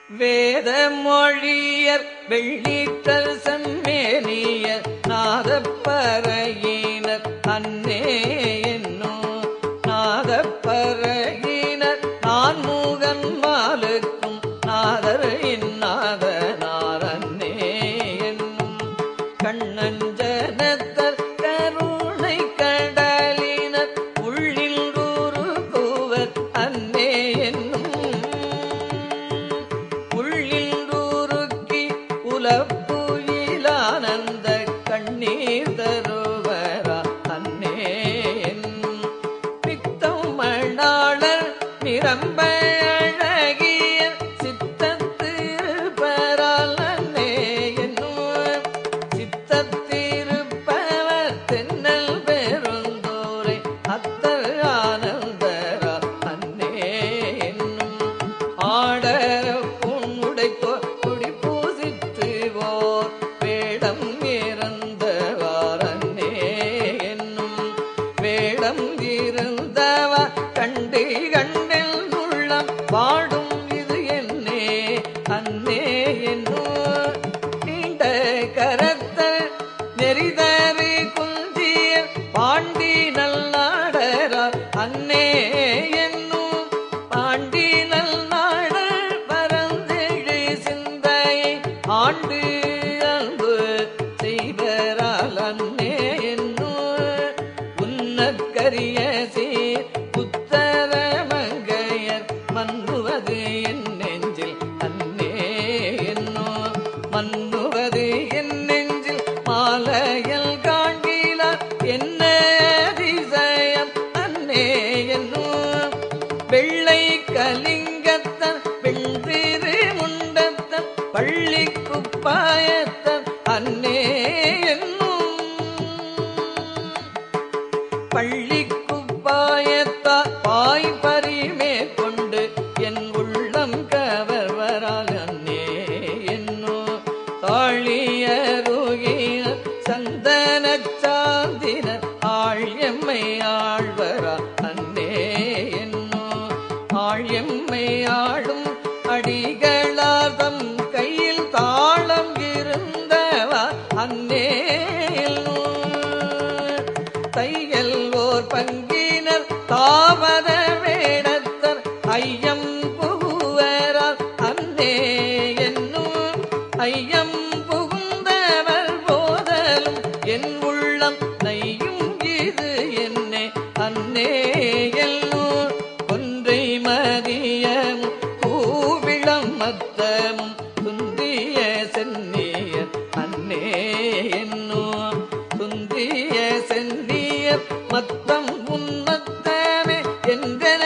வேத மொழியர் வெள்ளீற்றல் செம்மேனியர் நாதப்பறையினர் அன்னே என்னும் நாதப்பறையினர் நான் மூகன் மாலுக்கும் நாதர் இன்னாதனார் அன்னே என்னும் கண்ணஞ்சனத்தர் கருணை கடலினர் உள்ளில் குவர் அன்னே என்னும் உள்ளின்றூருக்கி உலப்புயிலானந்த கண்ணீர் தருவரா அன்னே என்னும் பித்தம் மணாளர் நிரம்ப அழகிய சித்தத்திருப்பரால் அன்னே என்னும் சித்தத்திருப்பவர் தென்னல் பெருந்தோரை அத்தர் ஆனந்தரா அன்னே என்னும் ஆடர புண்ணுடைத்தோ குடி பூசித்துவோர் வேடம் இறந்தவார் அன்னே என்னும் வேடம் இருந்தவ கண்டு கண்டில் உள்ளம் வாடும் இது என்னே அன்னே என்னும் நீண்ட கரத்தர் நெறிதறி குந்திய பாண்டி நல்லாடரார் அன்னே என்னும் பாண்டி நல்லாடர் பரந்தெழு சிந்தையை ஆண்டு அன்பு செய்வரால் அன்னே என்னும் உன்னற்கரிய சீர் புத்தர மங்கையர் மன்னுவது என் நெஞ்சில் அன்னே என்னோ மன்னுவது என் நெஞ்சில் மாலையல் காண்கிலார் என்ன அதிசயம் அன்னே என்னோ வெள்ளை கலிங்கத்தன் வெண்திரு முண்டத்தன் பள்ளி குப்பாயத்தன் அன்னே என்னும் பள்ளி குப்பாயத்தா பாய் பரிமே கொண்டு என் உள்ளம் கவர்வரால் அன்னே என்னோ தாழியருகிய சந்தன சாந்தினர் ஆழ்யம்மை ஆழ்வரா அன்னே என்னோ ஆழ்யம்மை ஆளும் அடிகளாதம் கையில் தாளம் இருந்தவா அன்னே என்னோ தையல் ஓர் பங்கினர் தாவத வேடத்தர் ஐயம் புகுவரால் அன்னே என்னும் ஐயம் புகுந்தவர் போதலும் என் உள்ளம் நையும் இது என்னே அன்னே எல்லோர் ஒன்றை மதியம் பூவிளம் மத்தமும் துந்திய சென்னியர் அன்னே என்னோ துந்திய சென்னியர் மத்தம் உன்னத்தமே என்ற